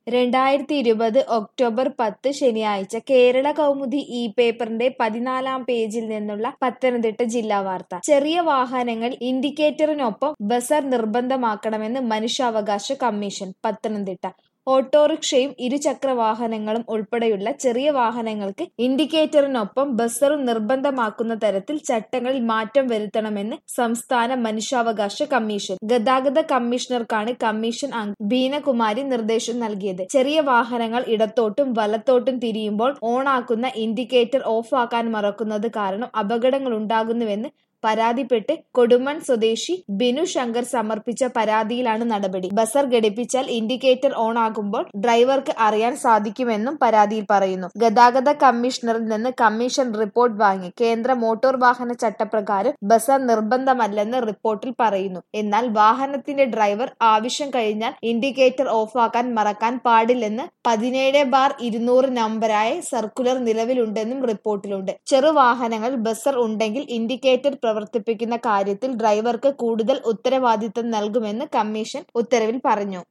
രണ്ടായിരത്തി ഇരുപത് ഒക്ടോബർ പത്ത് ശനിയാഴ്ച കേരള കൗമുദി ഈ പേപ്പറിന്റെ പതിനാലാം പേജിൽ നിന്നുള്ള പത്തനംതിട്ട ജില്ലാ വാർത്ത ചെറിയ വാഹനങ്ങൾ ഇൻഡിക്കേറ്ററിനൊപ്പം ബസർ നിർബന്ധമാക്കണമെന്ന് മനുഷ്യാവകാശ കമ്മീഷൻ പത്തനംതിട്ട ഓട്ടോറിക്ഷയും ഇരുചക്ര വാഹനങ്ങളും ഉൾപ്പെടെയുള്ള ചെറിയ വാഹനങ്ങൾക്ക് ഇൻഡിക്കേറ്ററിനൊപ്പം ബസറും നിർബന്ധമാക്കുന്ന തരത്തിൽ ചട്ടങ്ങളിൽ മാറ്റം വരുത്തണമെന്ന് സംസ്ഥാന മനുഷ്യാവകാശ കമ്മീഷൻ ഗതാഗത കമ്മീഷണർക്കാണ് കമ്മീഷൻ അംഗം ബീനകുമാരി നിർദ്ദേശം നൽകിയത് ചെറിയ വാഹനങ്ങൾ ഇടത്തോട്ടും വലത്തോട്ടും തിരിയുമ്പോൾ ഓണാക്കുന്ന ഇൻഡിക്കേറ്റർ ഓഫാക്കാൻ മറക്കുന്നത് കാരണം അപകടങ്ങൾ ഉണ്ടാകുന്നുവെന്ന് പരാതിപ്പെട്ട് കൊടുമൺ സ്വദേശി ബിനു ശങ്കർ സമർപ്പിച്ച പരാതിയിലാണ് നടപടി ബസർ ഘടിപ്പിച്ചാൽ ഇൻഡിക്കേറ്റർ ഓൺ ആകുമ്പോൾ ഡ്രൈവർക്ക് അറിയാൻ സാധിക്കുമെന്നും പരാതിയിൽ പറയുന്നു ഗതാഗത കമ്മീഷണറിൽ നിന്ന് കമ്മീഷൻ റിപ്പോർട്ട് വാങ്ങി കേന്ദ്ര മോട്ടോർ വാഹന ചട്ടപ്രകാരം ബസർ നിർബന്ധമല്ലെന്ന് റിപ്പോർട്ടിൽ പറയുന്നു എന്നാൽ വാഹനത്തിന്റെ ഡ്രൈവർ ആവശ്യം കഴിഞ്ഞാൽ ഇൻഡിക്കേറ്റർ ഓഫാക്കാൻ മറക്കാൻ പാടില്ലെന്ന് പതിനേഴ് ബാർ ഇരുന്നൂറ് നമ്പറായ സർക്കുലർ നിലവിലുണ്ടെന്നും റിപ്പോർട്ടിലുണ്ട് ചെറുവാഹനങ്ങൾ ബസർ ഉണ്ടെങ്കിൽ ഇൻഡിക്കേറ്റർ പ്രവർത്തിപ്പിക്കുന്ന കാര്യത്തിൽ ഡ്രൈവർക്ക് കൂടുതൽ ഉത്തരവാദിത്തം നൽകുമെന്ന് കമ്മീഷൻ ഉത്തരവിൽ പറഞ്ഞു